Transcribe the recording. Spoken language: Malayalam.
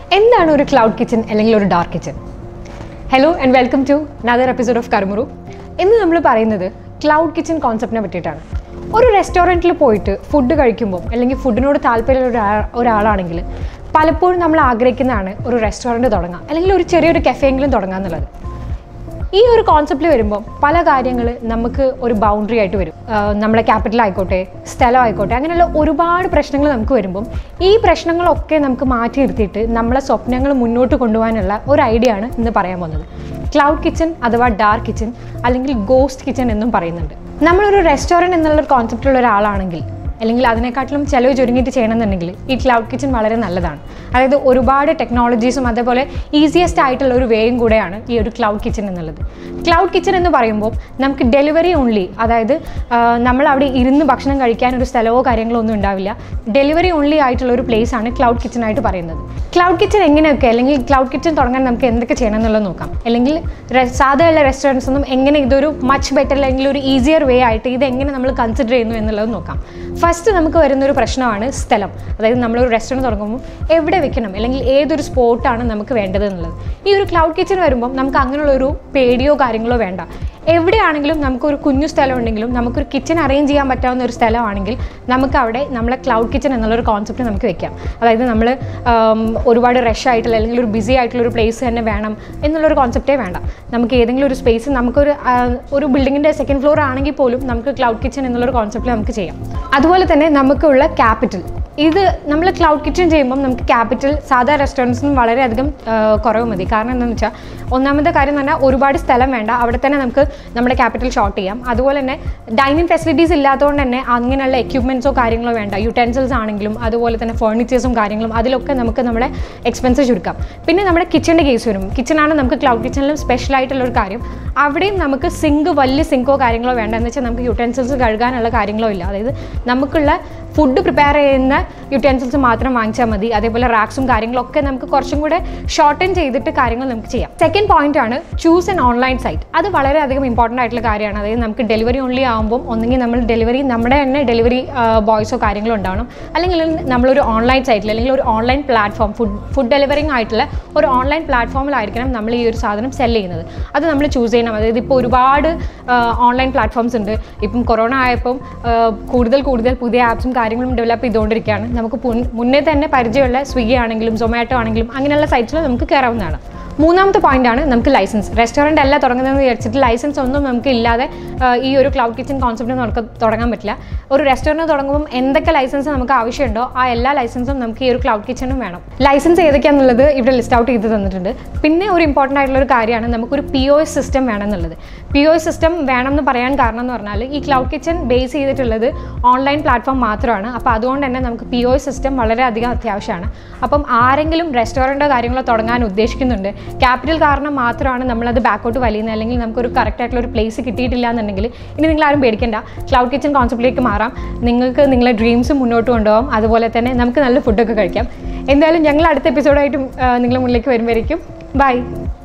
എന്താണ് ഒരു ക്ലൗഡ് കിച്ചൺ അല്ലെങ്കിൽ ഒരു dark kitchen hello and welcome to another episode of Karmuru ഇന്ന് നമ്മൾ പറയുന്നത് ക്ലൗഡ് കിച്ചൺ കോൺസെപ്റ്റിനെ പറ്റിയിട്ടാണ് ഒരു റെസ്റ്റോറൻറ്റിൽ പോയിട്ട് ഫുഡ് കഴിക്കുമ്പോൾ അല്ലെങ്കിൽ ഫുഡിനോട് താല്പര്യമുള്ള ഒരാ ഒരാളാണെങ്കിൽ പലപ്പോഴും നമ്മൾ ആഗ്രഹിക്കുന്നതാണ് ഒരു റെസ്റ്റോറൻറ്റ് തുടങ്ങാം അല്ലെങ്കിൽ ഒരു ചെറിയൊരു കഫേയെങ്കിലും തുടങ്ങാം എന്നുള്ളത് ഈ ഒരു കോൺസെപ്റ്റിൽ വരുമ്പോൾ പല കാര്യങ്ങൾ നമുക്ക് ഒരു ബൗണ്ടറി ആയിട്ട് വരും ആഹ് നമ്മുടെ ക്യാപിറ്റൽ ആയിക്കോട്ടെ സ്ഥലം ആയിക്കോട്ടെ അങ്ങനെയുള്ള ഒരുപാട് പ്രശ്നങ്ങൾ നമുക്ക് വരുമ്പം ഈ പ്രശ്നങ്ങളൊക്കെ നമുക്ക് മാറ്റി നിർത്തിയിട്ട് നമ്മളെ സ്വപ്നങ്ങൾ മുന്നോട്ട് കൊണ്ടുപോകാനുള്ള ഒരു ഐഡിയ ആണ് ഇന്ന് പറയാൻ പോകുന്നത് ക്ലൗഡ് കിച്ചൺ അഥവാ ഡാർക്ക് കിച്ചൺ അല്ലെങ്കിൽ ഗോസ്റ്റ് കിച്ചൺ എന്നും പറയുന്നുണ്ട് നമ്മളൊരു റെസ്റ്റോറൻറ്റ് എന്നുള്ളൊരു കോൺസെപ്റ്റുള്ള ഒരാളാണെങ്കിൽ അല്ലെങ്കിൽ അതിനെക്കാട്ടിലും ചിലവ് ചുരുങ്ങിയിട്ട് ചെയ്യണമെന്നുണ്ടെങ്കിൽ ഈ ക്ലൗഡ് കിച്ചൺ വളരെ നല്ലതാണ് അതായത് ഒരുപാട് ടെക്നോളജീസും അതേപോലെ ഈസിയസ്റ്റ് ആയിട്ടുള്ള ഒരു വേയും കൂടെയാണ് ഈ ഒരു ക്ലൗഡ് കിച്ചൺ എന്നുള്ളത് ക്ലൗഡ് കിച്ചൺ എന്ന് പറയുമ്പോൾ നമുക്ക് ഡെലിവറി ഓൺലി അതായത് ആ, നമ്മൾ അവിടെ ഇരുന്ന് ഭക്ഷണം കഴിക്കാൻ ഒരു സ്ഥലമോ കാര്യങ്ങളോ ഒന്നും ഉണ്ടാവില്ല ഡെലിവറി ഓൺലി ആയിട്ടുള്ള ഒരു പ്ലേസ് ആണ് ക്ലൗഡ് കിച്ചൺ ആയിട്ട് പറയുന്നത് ക്ലൗഡ് കിച്ചൺ എങ്ങനെയൊക്കെ അല്ലെങ്കിൽ ക്ലൗഡ് കിച്ചൺ തുടങ്ങാൻ നമുക്ക് എന്തൊക്കെ ചെയ്യണം എന്നുള്ളത് നോക്കാം അല്ലെങ്കിൽ റെ- സാധാരണ റെസ്റ്റോറൻറ്റ്സ് ഒന്നും എങ്ങനെ ഇതൊരു മച്ച് ബെറ്റർ അല്ലെങ്കിൽ ഒരു ഈസിയർ വേ ആയിട്ട് ഇത് എങ്ങനെ നമ്മൾ കൺസിഡർ ചെയ്യുന്നു എന്നുള്ളത് നോക്കാം ഫസ്റ്റ് നമുക്ക് വരുന്ന ഒരു പ്രശ്നമാണ് സ്ഥലം അതായത് നമ്മളൊരു റെസ്റ്റോറൻറ്റ് തുടങ്ങുമ്പോൾ എവിടെ വെക്കണം അല്ലെങ്കിൽ ഏതൊരു സ്പോട്ടാണ് നമുക്ക് വേണ്ടത് എന്നുള്ളത് ഈ ഒരു ക്ലൗഡ് കിച്ചൺ വരുമ്പോൾ നമുക്ക് അങ്ങനെയുള്ളൊരു പേടിയോ കാര്യങ്ങളോ വേണ്ട എവിടെയാണെങ്കിലും നമുക്കൊരു കുഞ്ഞു സ്ഥലം ഉണ്ടെങ്കിലും നമുക്കൊരു കിച്ചൺ അറേഞ്ച് ചെയ്യാൻ പറ്റാവുന്ന ഒരു സ്ഥലമാണെങ്കിൽ നമുക്ക് അവിടെ നമ്മളെ ക്ലൗഡ് കിച്ചൺ എന്നുള്ളൊരു കോൺസെപ്റ്റ് നമുക്ക് വെക്കാം അതായത് നമ്മൾ ഒരുപാട് റഷ് ആയിട്ടുള്ള അല്ലെങ്കിൽ ഒരു ബിസി ആയിട്ടുള്ള ഒരു പ്ലേസ് തന്നെ വേണം എന്നുള്ളൊരു കോൺസെപ്റ്റേ വേണ്ട നമുക്ക് ഏതെങ്കിലും ഒരു സ്പേസ് നമുക്കൊരു ആ, ഒരു ബിൽഡിങ്ങിൻ്റെ സെക്കൻഡ് ഫ്ലോർ ആണെങ്കിൽ പോലും നമുക്ക് ക്ലൗഡ് കിച്ചൺ എന്നുള്ളൊരു കോൺസെപ്റ്റ് നമുക്ക് ചെയ്യാം അതുപോലെ തന്നെ നമുക്കുള്ള ക്യാപിറ്റൽ ഇത് നമ്മൾ ക്ലൗഡ് കിച്ചൺ ചെയ്യുമ്പം നമുക്ക് ക്യാപിറ്റൽ സാധാ റെസ്റ്റോറൻറ്റ്സിനും വളരെയധികം ആ, കുറവ് മതി കാരണം എന്താണെന്ന് വെച്ചാൽ ഒന്നാമത്തെ കാര്യം എന്ന് പറഞ്ഞാൽ ഒരുപാട് സ്ഥലം വേണ്ട അവിടെ തന്നെ നമുക്ക് നമ്മുടെ ക്യാപിറ്റൽ ഷോർട്ട് ചെയ്യാം അതുപോലെ തന്നെ ഡൈനിങ് ഫെസിലിറ്റീസ് ഇല്ലാത്തതുകൊണ്ട് തന്നെ അങ്ങനെയുള്ള എക്യുപ്മെൻറ്റ്സോ കാര്യങ്ങളോ വേണ്ട യൂട്ടൻസിൽസ് ആണെങ്കിലും അതുപോലെ തന്നെ ഫേർണിച്ചേഴ്സും കാര്യങ്ങളും അതിലൊക്കെ നമുക്ക് നമ്മുടെ എക്സ്പെൻസ് ചുരുക്കാം പിന്നെ നമ്മുടെ കിച്ചണിൻ്റെ കേസ് വരും കിച്ചണാണ് നമുക്ക് ക്ലൗഡ് കിച്ചണിലും സ്പെഷ്യൽ ആയിട്ടുള്ള ഒരു കാര്യം അവിടെയും നമുക്ക് സിങ്ക് വലിയ സിങ്കോ കാര്യങ്ങളോ വേണ്ട എന്ന് വെച്ചാൽ നമുക്ക് യൂട്ടൻസിൽസ് കഴുകാനുള്ള കാര്യങ്ങളോ ഇല്ല അതായത് നമുക്കുള്ള ഫുഡ് പ്രിപ്പയർ ചെയ്യുന്ന യൂട്ടൻസിൽസ് മാത്രം വാങ്ങിച്ചാൽ മതി അതേപോലെ റാക്സും കാര്യങ്ങളൊക്കെ നമുക്ക് കുറച്ചും കൂടെ ഷോർട്ടൻ ചെയ്തിട്ട് കാര്യങ്ങൾ നമുക്ക് ചെയ്യാം സെക്കൻഡ് പോയിന്റ് ആണ് ചൂസ് ആൻ ഓൺലൈൻ സൈറ്റ് അത് വളരെയധികം ഇമ്പോർട്ടൻ്റ് ആയിട്ടുള്ള കാര്യമാണ് അതായത് നമുക്ക് ഡെലിവറി ഓൺലി ആകുമ്പോൾ ഒന്നെങ്കിൽ നമ്മൾ ഡെലിവറി നമ്മുടെ തന്നെ ഡെലിവറി ബോയ്സോ കാര്യങ്ങളോ ഉണ്ടാവണം അല്ലെങ്കിൽ നമ്മളൊരു ഓൺലൈൻ സൈറ്റിൽ അല്ലെങ്കിൽ ഒരു online platform food food delivering ആയിട്ടുള്ള ഒരു ഓൺലൈൻ പ്ലാറ്റ്ഫോമിലായിരിക്കണം നമ്മൾ ഈ ഒരു സാധനം സെൽ ചെയ്യുന്നത് അത് നമ്മൾ ചൂസ് ചെയ്യണം അതായത് ഇപ്പോൾ ഒരുപാട് ഓൺലൈൻ പ്ലാറ്റ്ഫോംസ് ഉണ്ട് ഇപ്പം കൊറോണ ആയപ്പം ആ, കൂടുതൽ കൂടുതൽ പുതിയ ആപ്സും കാര്യങ്ങളും ഡെവലപ്പ് ചെയ്തുകൊണ്ടിരിക്കുകയാണ് നമുക്ക് പുൻ- മുന്നേ തന്നെ പരിചയമുള്ള സ്വിഗ്ഗി ആണെങ്കിലും സൊമാറ്റോ ആണെങ്കിലും അങ്ങനെയുള്ള സൈറ്റ്സിൽ നമുക്ക് കയറാവുന്നതാണ് മൂന്നാമത്തെ പോയിന്റ് ആണ് നമുക്ക് ലൈസൻസ് റെസ്റ്റോറൻറ്റ് അല്ല തുടങ്ങുന്നതെന്ന് വിചാരിച്ചിട്ട് ലൈസൻസ് ഒന്നും നമുക്ക് ഇല്ലാതെ ആ, ഈ ഒരു ക്ലൗഡ് കിച്ചൺ കോൺസെപ്റ്റ് നമുക്ക് തുടങ്ങാൻ പറ്റില്ല ഒരു റെസ്റ്റോറൻറ്റ് തുടങ്ങുമ്പോൾ എന്തൊക്കെ ലൈസൻസ് നമുക്ക് ആവശ്യമുണ്ടോ ആ എല്ലാ ലൈസൻസും നമുക്ക് ഈ ഒരു ക്ലൗഡ് കിച്ചണും വേണം ലൈസൻസ് ഏതൊക്കെയാണെന്നുള്ളത് ഇവിടെ ലിസ്റ്റ് ഔട്ട് ചെയ്ത് തന്നിട്ടുണ്ട് പിന്നെ ഒരു ഇമ്പോർട്ടൻ്റ് ആയിട്ടുള്ള ഒരു കാര്യമാണ് നമുക്കൊരു പി ഒ എസ് സിസ്റ്റം വേണം എന്നുള്ളത് പി ഒ എസ് സിസ്റ്റം വേണം എന്ന് പറയാൻ കാരണം എന്ന് പറഞ്ഞാൽ ഈ ക്ലൗഡ് കിച്ചൺ ബേസ് ചെയ്തിട്ടുള്ളത് ഓൺലൈൻ പ്ലാറ്റ്ഫോം മാത്രമാണ് അപ്പോൾ അതുകൊണ്ട് തന്നെ നമുക്ക് പി ഒ എസ് സിസ്റ്റം വളരെയധികം അത്യാവശ്യമാണ് അപ്പം ആരെങ്കിലും റെസ്റ്റോറൻറ്റോ കാര്യങ്ങളോ തുടങ്ങാൻ ഉദ്ദേശിക്കുന്നുണ്ട് ക്യാപിറ്റൽ കാരണം മാത്രമാണ് നമ്മളത് ബാക്കോട്ട് വലിയുന്നത് അല്ലെങ്കിൽ നമുക്കൊരു കറക്റ്റ് ആയിട്ടുള്ള ഒരു പ്ലേസ് കിട്ടിയിട്ടില്ല എന്നുണ്ടെങ്കിൽ ഇനി നിങ്ങൾ ആരും പേടിക്കേണ്ട ക്ലൗഡ് കിച്ചൺ കോൺസെപ്റ്റിലേക്ക് മാറാം നിങ്ങൾക്ക് നിങ്ങളെ ഡ്രീംസ് മുന്നോട്ട് കൊണ്ടുപോകാം അതുപോലെ തന്നെ നമുക്ക് നല്ല ഫുഡൊക്കെ കഴിക്കാം എന്തായാലും ഞങ്ങൾ അടുത്ത എപ്പിസോഡായിട്ടും നിങ്ങളുടെ മുന്നിലേക്ക് വരുമ്പോഴേക്കും ബൈ